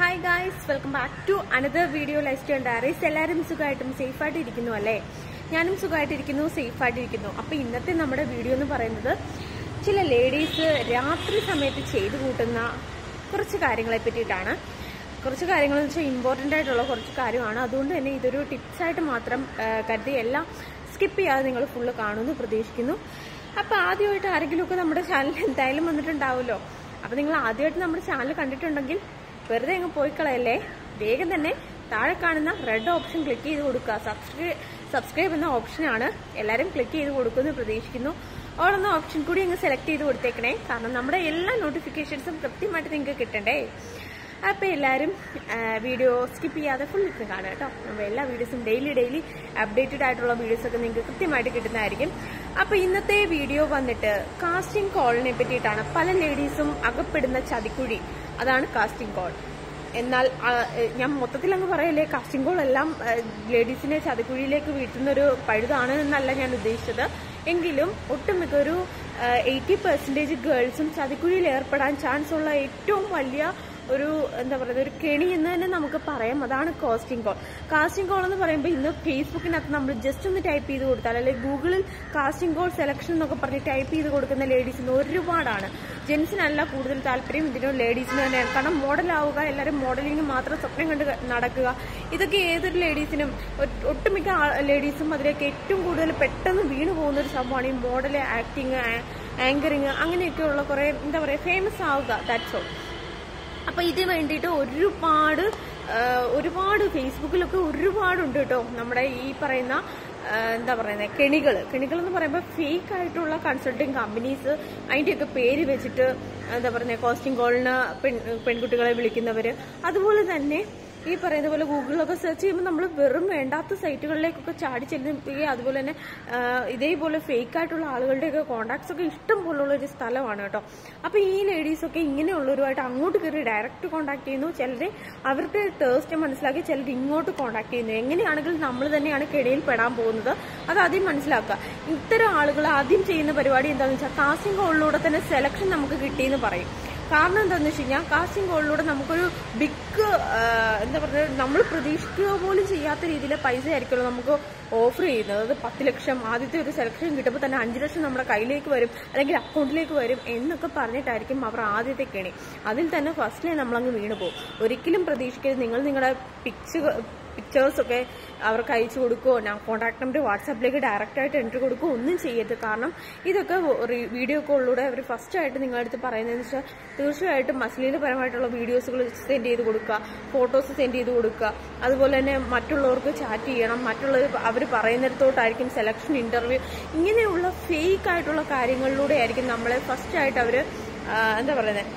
hi guys welcome back to another video lifestyle diaries എല്ലാവരും സുഖമായിട്ടും സേഫായിട്ട് ഇരിക്കുന്നു അല്ലേ ഞാനും സുഖമായിട്ടിരിക്കുന്നു സേഫായിട്ടിരിക്കുന്നു അപ്പോൾ ഇന്നത്തെ നമ്മുടെ വീഡിയോ എന്ന് പറയുന്നത് ചില ലേഡീസ് രാത്രി സമയത്ത് ചെയ്തു കൂട്ടുന്ന കുറച്ച് കാര്യങ്ങളെ പറ്റിയിട്ടാണ് കുറച്ച് കാര്യങ്ങൾ എന്ന് വെച്ചാൽ ഇമ്പോർട്ടൻ്റ് ആയിട്ടുള്ള കുറച്ച് കാര്യമാണ് അതുകൊണ്ട് തന്നെ ഇതൊരു ടിപ്സായിട്ട് മാത്രം ആ, കരുതി എല്ലാം സ്കിപ്പ് ചെയ്യാതെ നിങ്ങൾ ഫുള്ള് കാണുമെന്ന് പ്രതീക്ഷിക്കുന്നു അപ്പോൾ ആദ്യമായിട്ട് ആരെങ്കിലുമൊക്കെ നമ്മുടെ ചാനൽ എന്തായാലും വന്നിട്ടുണ്ടാവുമല്ലോ അപ്പോൾ നിങ്ങൾ ആദ്യമായിട്ട് നമ്മുടെ ചാനൽ കണ്ടിട്ടുണ്ടെങ്കിൽ വെറുതെ അങ്ങ് പോയി കളയല്ലേ വേഗം തന്നെ താഴെ കാണുന്ന റെഡ് ഓപ്ഷൻ ക്ലിക്ക് ചെയ്ത് കൊടുക്കുക സബ്സ്ക്രൈബ് സബ്സ്ക്രൈബ് എന്ന ഓപ്ഷനാണ് എല്ലാവരും ക്ലിക്ക് ചെയ്ത് കൊടുക്കുമെന്ന് പ്രതീക്ഷിക്കുന്നു ഓൾ എന്ന ഓപ്ഷൻ കൂടി അങ്ങ് സെലക്ട് ചെയ്ത് കൊടുത്തേക്കണേ കാരണം നമ്മുടെ എല്ലാ നോട്ടിഫിക്കേഷൻസും കൃത്യമായിട്ട് നിങ്ങൾക്ക് കിട്ടണ്ടേ അപ്പോൾ എല്ലാവരും വീഡിയോ സ്കിപ്പ് ചെയ്യാതെ ഫുൾ ഇരുന്ന് കാണുക കേട്ടോ നമ്മൾ എല്ലാ വീഡിയോസും ഡെയിലി ഡെയിലി അപ്ഡേറ്റഡ് ആയിട്ടുള്ള വീഡിയോസൊക്കെ നിങ്ങൾക്ക് കൃത്യമായിട്ട് കിട്ടുന്നതായിരിക്കും അപ്പോൾ ഇന്നത്തെ വീഡിയോ വന്നിട്ട് കാസ്റ്റിംഗ് കോളിനെ പറ്റിയിട്ടാണ് പല ലേഡീസും അകപ്പെടുന്ന ചതിക്കുഴി അതാണ് കാസ്റ്റിംഗ് കോൾ എന്നാൽ ആ, എ, ഞാൻ മൊത്തത്തിൽ അങ്ങ് പറയല്ലേ കാസ്റ്റിംഗ് കോൾ എല്ലാം ലേഡീസിനെ ചതിക്കുഴിയിലേക്ക് വീഴ്ത്തുന്ന ഒരു പഴുതാണ് എന്നല്ല ഞാൻ ഉദ്ദേശിച്ചത് എങ്കിലും ഒട്ടുമിക്ക ഒരു എയ്റ്റി പെർസെൻറ്റേജ് ഗേൾസും ചതിക്കുഴിയിൽ ഏർപ്പെടാൻ ചാൻസ് ഉള്ള ഏറ്റവും വലിയ ഒരു എന്താ പറയുക ഒരു കെണി എന്ന് തന്നെ നമുക്ക് പറയാം അതാണ് കാസ്റ്റിംഗ് കോൾ കാസ്റ്റിംഗ് കോൾ എന്ന് പറയുമ്പോൾ ഇന്ന് ഫേസ്ബുക്കിനകത്ത് നമ്മൾ ജസ്റ്റ് ഒന്ന് ടൈപ്പ് ചെയ്ത് കൊടുത്താൽ അല്ലെങ്കിൽ ഗൂഗിളിൽ കാസ്റ്റിംഗ് കോൾ സെലക്ഷൻ എന്നൊക്കെ പറഞ്ഞ് ടൈപ്പ് ചെയ്ത് കൊടുക്കുന്ന ലേഡീസിന് ഒരുപാടാണ് ജെൻസിനല്ല കൂടുതൽ താല്പര്യം ഇതിനും ലേഡീസിന് തന്നെയാണ് കാരണം മോഡലാവുക എല്ലാവരും മോഡലിംഗ് മാത്രം സ്വപ്നം കണ്ട് നടക്കുക ഇതൊക്കെ ഏതൊരു ലേഡീസിനും ഒ- ഒട്ടുമിക്ക ലേഡീസും അതിലേക്ക് ഏറ്റവും കൂടുതൽ പെട്ടെന്ന് വീണു പോകുന്ന ഒരു സംഭവമാണ് ഈ മോഡൽ ആക്ടിങ് ആങ്കറിങ് അങ്ങനെയൊക്കെയുള്ള കുറേ എന്താ പറയുക ഫേമസ് ആവുക ദാറ്റ്സ് ഓൾ അപ്പൊ ഇതിന് വേണ്ടിയിട്ട് ഒരുപാട് ആ, ഒരുപാട് ഫേസ്ബുക്കിലൊക്കെ ഒരുപാടുണ്ട് കേട്ടോ നമ്മുടെ ഈ പറയുന്ന ആ, എന്താ പറയുന്നത് കെണികൾ കെണികൾ എന്ന് പറയുമ്പോൾ ഫേക്ക് ആയിട്ടുള്ള കൺസൾട്ടിങ് കമ്പനീസ് അതിൻ്റെയൊക്കെ പേര് വെച്ചിട്ട് എന്താ പറയുന്നത് കോസ്റ്റിംഗ് കോളിന് പെൺ പെൺകുട്ടികളെ വിളിക്കുന്നവര് അതുപോലെ തന്നെ ഈ പറയുന്ന പോലെ ഗൂഗിളിലൊക്കെ സെർച്ച് ചെയ്യുമ്പോൾ നമ്മൾ വെറും വേണ്ടാത്ത സൈറ്റുകളിലേക്കൊക്കെ ചാടി ചെല്ലുകയും അതുപോലെ തന്നെ ആ, ഇതേപോലെ ഫേക്ക് ആയിട്ടുള്ള ആളുകളുടെയൊക്കെ കോണ്ടാക്ട്സ് ഒക്കെ ഇഷ്ടം പോലുള്ള ഒരു സ്ഥലമാണ് കേട്ടോ അപ്പൊ ഈ ലേഡീസ് ഒക്കെ ഇങ്ങനെയുള്ളവരുമായിട്ട് അങ്ങോട്ട് കയറി ഡയറക്റ്റ് കോണ്ടാക്ട് ചെയ്യുന്നു ചിലര് അവരുടെ ടേസ്റ്റ് മനസ്സിലാക്കി ചിലർ ഇങ്ങോട്ട് കോണ്ടാക്ട് ചെയ്യുന്നു എങ്ങനെയാണെങ്കിൽ നമ്മൾ തന്നെയാണ് കിടയിൽ പെടാൻ പോകുന്നത് അത് ആദ്യം മനസ്സിലാക്കുക ഇത്തരം ആളുകൾ ആദ്യം ചെയ്യുന്ന പരിപാടി എന്താണെന്ന് വെച്ചാൽ കാസ്റ്റിംഗ് കോളിലൂടെ തന്നെ സെലക്ഷൻ നമുക്ക് കിട്ടിയെന്ന് പറയും കാരണം എന്താണെന്ന് വെച്ച് കഴിഞ്ഞാൽ കാസ്റ്റിംഗ് കോളിലൂടെ നമുക്കൊരു ബിഗ് എന്താ പറയുക നമ്മൾ പ്രതീക്ഷിക്കുക പോലും ചെയ്യാത്ത രീതിയിലെ പൈസ ആയിരിക്കുമല്ലോ നമുക്ക് ഓഫർ ചെയ്യുന്നത് അത് പത്ത് ലക്ഷം ആദ്യത്തെ ഒരു സെലക്ഷൻ കിട്ടുമ്പോൾ തന്നെ അഞ്ച് ലക്ഷം നമ്മുടെ കയ്യിലേക്ക് വരും അല്ലെങ്കിൽ അക്കൗണ്ടിലേക്ക് വരും എന്നൊക്കെ പറഞ്ഞിട്ടായിരിക്കും അവർ ആദ്യത്തെ കെണി അതിൽ തന്നെ ഫസ്റ്റിലെ നമ്മളങ്ങ് വീണ് പോകും ഒരിക്കലും പ്രതീക്ഷിക്കരുത് നിങ്ങൾ നിങ്ങളുടെ പിക്ചർ പിക്ചേഴ്സൊക്കെ അവർക്ക് അയച്ചു കൊടുക്കുകയോ ഞാൻ കോൺടാക്ട് നമ്പർ വാട്സാപ്പിലേക്ക് ഡയറക്റ്റ് ആയിട്ട് എൻട്രി കൊടുക്കുകയോ ഒന്നും ചെയ്യരുത് കാരണം ഇതൊക്കെ വീഡിയോ കോളിലൂടെ അവർ ഫസ്റ്റ് ആയിട്ട് നിങ്ങളുടെ അടുത്ത് പറയുന്നതെന്ന് വെച്ചാൽ തീർച്ചയായിട്ടും അശ്ലീലപരമായിട്ടുള്ള വീഡിയോസുകൾ സെൻഡ് ചെയ്ത് കൊടുക്കുക ഫോട്ടോസ് സെൻഡ് ചെയ്ത് കൊടുക്കുക അതുപോലെ തന്നെ മറ്റുള്ളവർക്ക് ചാറ്റ് ചെയ്യണം മറ്റുള്ളവർ അവർ പറയുന്നിടത്തോട്ടായിരിക്കും സെലക്ഷൻ ഇന്റർവ്യൂ ഇങ്ങനെയുള്ള ഫേക്ക് ആയിട്ടുള്ള കാര്യങ്ങളിലൂടെ ആയിരിക്കും നമ്മളെ ഫസ്റ്റ് ആയിട്ട് അവർ എന്താ പറയുന്നത്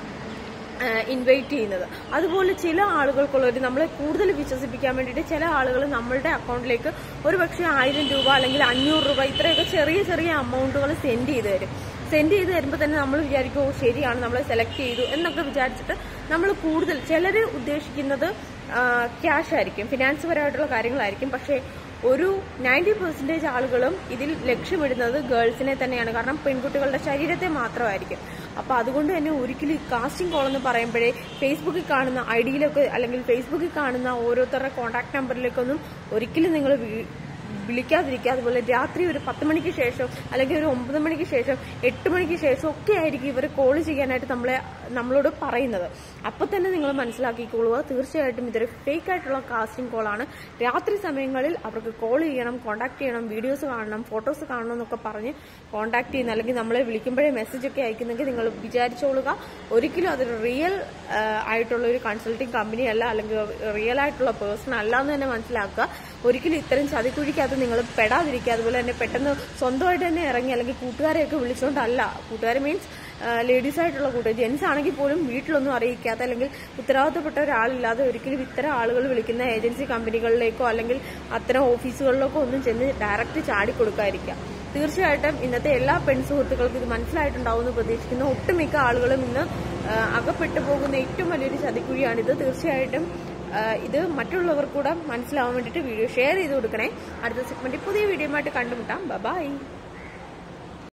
ഇൻവൈറ്റ് ചെയ്യുന്നത് അതുപോലെ ചില ആളുകൾക്കുള്ള ഒരു നമ്മളെ കൂടുതൽ വിശ്വസിപ്പിക്കാൻ വേണ്ടിയിട്ട് ചില ആളുകൾ നമ്മളുടെ അക്കൗണ്ടിലേക്ക് ഒരു പക്ഷേ ആയിരം രൂപ അല്ലെങ്കിൽ അഞ്ഞൂറ് രൂപ ഇത്രയൊക്കെ ചെറിയ ചെറിയ എമൗണ്ടുകൾ സെൻഡ് ചെയ്ത് തരും സെൻഡ് ചെയ്ത് തരുമ്പോൾ തന്നെ നമ്മൾ വിചാരിക്കും ഓ ശരിയാണ് നമ്മളെ സെലക്ട് ചെയ്തു എന്നൊക്കെ വിചാരിച്ചിട്ട് നമ്മൾ കൂടുതൽ ചിലർ ഉദ്ദേശിക്കുന്നത് ക്യാഷ് ആയിരിക്കും ഫിനാൻസ് പരമായിട്ടുള്ള കാര്യങ്ങളായിരിക്കും പക്ഷേ ഒരു നയൻറ്റി പെർസെൻറ്റേജ് ആളുകളും ഇതിൽ ലക്ഷ്യമിടുന്നത് ഗേൾസിനെ തന്നെയാണ് കാരണം പെൺകുട്ടികളുടെ ശരീരത്തെ മാത്രമായിരിക്കും അപ്പോൾ അതുകൊണ്ട് തന്നെ ഒരിക്കലും ഈ കാസ്റ്റിംഗ് കോൾ എന്ന് പറയുമ്പോഴേ ഫേസ്ബുക്കിൽ കാണുന്ന ഐ ഡിയിലൊക്കെ അല്ലെങ്കിൽ ഫേസ്ബുക്കിൽ കാണുന്ന ഓരോരുത്തരുടെ കോൺടാക്ട് നമ്പറിലേക്കൊന്നും ഒരിക്കലും നിങ്ങൾ വിളിക്കാതിരിക്കുക അതുപോലെ രാത്രി ഒരു പത്ത് മണിക്ക് ശേഷം അല്ലെങ്കിൽ ഒരു ഒമ്പത് മണിക്ക് ശേഷം എട്ട് മണിക്ക് ശേഷം ഒക്കെ ആയിരിക്കും ഇവർ കോൾ ചെയ്യാനായിട്ട് നമ്മളെ നമ്മളോട് പറയുന്നത് അപ്പോൾ തന്നെ നിങ്ങൾ മനസ്സിലാക്കിക്കൊള്ളുക തീർച്ചയായിട്ടും ഇതൊരു ഫേക്ക് ആയിട്ടുള്ള കാസ്റ്റിംഗ് കോളാണ് രാത്രി സമയങ്ങളിൽ അവർക്ക് കോൾ ചെയ്യണം കോൺടാക്ട് ചെയ്യണം വീഡിയോസ് കാണണം ഫോട്ടോസ് കാണണം എന്നൊക്കെ പറഞ്ഞ് കോൺടാക്ട് ചെയ്യുന്ന അല്ലെങ്കിൽ നമ്മളെ വിളിക്കുമ്പോഴേ മെസ്സേജ് ഒക്കെ അയക്കുന്നെങ്കിൽ നിങ്ങൾ വിചാരിച്ചോളുക ഒരിക്കലും അതൊരു റിയൽ ആയിട്ടുള്ള ഒരു കൺസൾട്ടിങ് കമ്പനി അല്ല അല്ലെങ്കിൽ റിയൽ ആയിട്ടുള്ള പേഴ്സൺ അല്ല എന്ന് തന്നെ മനസ്സിലാക്കുക ഒരിക്കലും ഇത്തരം ചതിക്കുഴിക്കകത്ത് നിങ്ങൾ പെടാതിരിക്കുക അതുപോലെ തന്നെ പെട്ടെന്ന് സ്വന്തമായിട്ട് തന്നെ ഇറങ്ങി അല്ലെങ്കിൽ കൂട്ടുകാരെയൊക്കെ വിളിച്ചുകൊണ്ടല്ല കൂട്ടുകാർ മീൻസ് ലേഡീസ് ആയിട്ടുള്ള കൂട്ടുകാർ ജെൻസ് ആണെങ്കിൽ പോലും വീട്ടിലൊന്നും അറിയിക്കാത്ത അല്ലെങ്കിൽ ഉത്തരവാദിത്തപ്പെട്ട ഒരാളില്ലാതെ ഒരിക്കലും ഇത്തരം ആളുകൾ വിളിക്കുന്ന ഏജൻസി കമ്പനികളിലേക്കോ അല്ലെങ്കിൽ അത്തരം ഓഫീസുകളിലേക്കോ ഒന്നും ചെന്ന് ഡയറക്റ്റ് ചാടി കൊടുക്കാതിരിക്കുക തീർച്ചയായിട്ടും ഇന്നത്തെ എല്ലാ പെൺ സുഹൃത്തുക്കൾക്കും ഇത് മനസ്സിലായിട്ടുണ്ടാവുമെന്ന് പ്രതീക്ഷിക്കുന്നു ഒട്ടുമിക്ക ആളുകളും ഇന്ന് ആ, അകപ്പെട്ടു പോകുന്ന ഏറ്റവും വലിയൊരു ചതിക്കുഴിയാണിത് തീർച്ചയായിട്ടും ആ, ഇത് മറ്റുള്ളവർ കൂടെ മനസ്സിലാവാൻ വേണ്ടിയിട്ട് വീഡിയോ ഷെയർ ചെയ്ത് കൊടുക്കണേ അടുത്ത സെഗ്മെന്റിൽ പുതിയ വീഡിയോ ആയിട്ട് കണ്ടുമുട്ടാം ബൈ